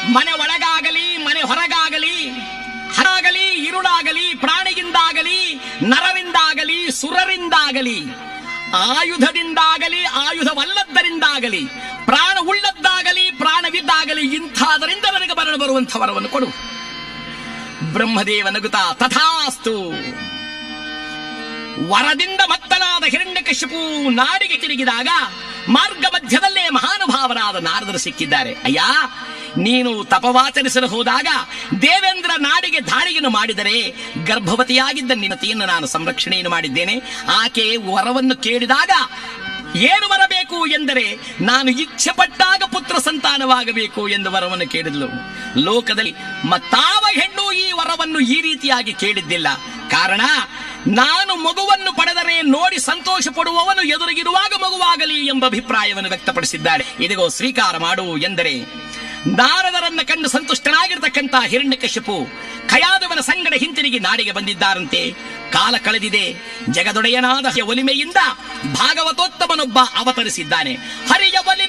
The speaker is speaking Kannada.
ಮನೆ ಒಳಗಾಗಲಿ ಮನೆ ಹೊರಗಾಗಲಿ ಹರಾಗಲಿ ಇರುಳಾಗಲಿ ಪ್ರಾಣಿಯಿಂದಾಗಲಿ ನರರಿಂದಾಗಲಿ ಸುರರಿಂದಾಗಲಿ ಆಯುಧದಿಂದಾಗಲಿ ಆಯುಧವಲ್ಲದ್ದರಿಂದಾಗಲಿ ಪ್ರಾಣ ಉಳ್ಳದ್ದಾಗಲಿ ಪ್ರಾಣವಿದ್ದಾಗಲಿ ಇಂಥದರಿಂದ ನನಗೆ ಮರಣ ಬರುವಂಥ ವರವನ್ನು ಕೊಡು ಬ್ರಹ್ಮದೇವ ನಗುತ್ತಾ ತಥಾಸ್ತು ವರದಿಂದ ಮತ್ತನಾದ ಹಿರಣ್ಯಕಶಿಪು ನಾಡಿಗೆ ತಿರುಗಿದಾಗ ಮಾರ್ಗ ಮಧ್ಯದಲ್ಲೇ ಮಹಾನುಭಾವರಾದ ನಾರದರು ಸಿಕ್ಕಿದ್ದಾರೆ ಅಯ್ಯ ನೀನು ತಪವಾಚರಿಸಲು ಹೋದಾಗ ದೇವೇಂದ್ರ ನಾಡಿಗೆ ದಾಳಿಯನ್ನು ಮಾಡಿದರೆ ಗರ್ಭವತಿಯಾಗಿದ್ದ ನಿನ್ನತಿಯನ್ನು ನಾನು ಸಂರಕ್ಷಣೆಯನ್ನು ಮಾಡಿದ್ದೇನೆ ಆಕೆ ವರವನ್ನು ಕೇಳಿದಾಗ ಏನು ಬರಬೇಕು ಎಂದರೆ ನಾನು ಇಚ್ಛೆ ಪಟ್ಟಾಗ ಪುತ್ರ ಸಂತಾನವಾಗಬೇಕು ಎಂದು ವರವನ್ನು ಕೇಳಿದ್ಲು ಲೋಕದಲ್ಲಿ ಮತ್ತಾವ ಹೆಣ್ಣು ಈ ವರವನ್ನು ಈ ರೀತಿಯಾಗಿ ಕೇಳಿದ್ದಿಲ್ಲ ಕಾರಣ ನಾನು ಮಗುವನ್ನು ಪಡೆದರೆ ನೋಡಿ ಸಂತೋಷ ಪಡುವವನು ಎದುರಿಗಿರುವಾಗ ಮಗುವಾಗಲಿ ಎಂಬ ಅಭಿಪ್ರಾಯವನ್ನು ವ್ಯಕ್ತಪಡಿಸಿದ್ದಾಳೆ ಇದಿಗೋ ಸ್ವೀಕಾರ ಮಾಡು ಎಂದರೆ ನಾರದರನ್ನ ಕಂಡು ಸಂತುಷ್ಟನಾಗಿರ್ತಕ್ಕಂಥ ಹಿರಣ್ಯಕಶ್ಯಪು ಕಯಾದವನ ಸಂಗಡ ಹಿಂತಿರುಗಿ ನಾಡಿಗೆ ಬಂದಿದ್ದಾರಂತೆ ಕಾಲ ಕಳೆದಿದೆ ಜಗದೊಡೆಯನಾದ ಒಲಿಮೆಯಿಂದ ಭಾಗವತೋತ್ತಮನೊಬ್ಬ ಅವತರಿಸಿದ್ದಾನೆ ಹರಿ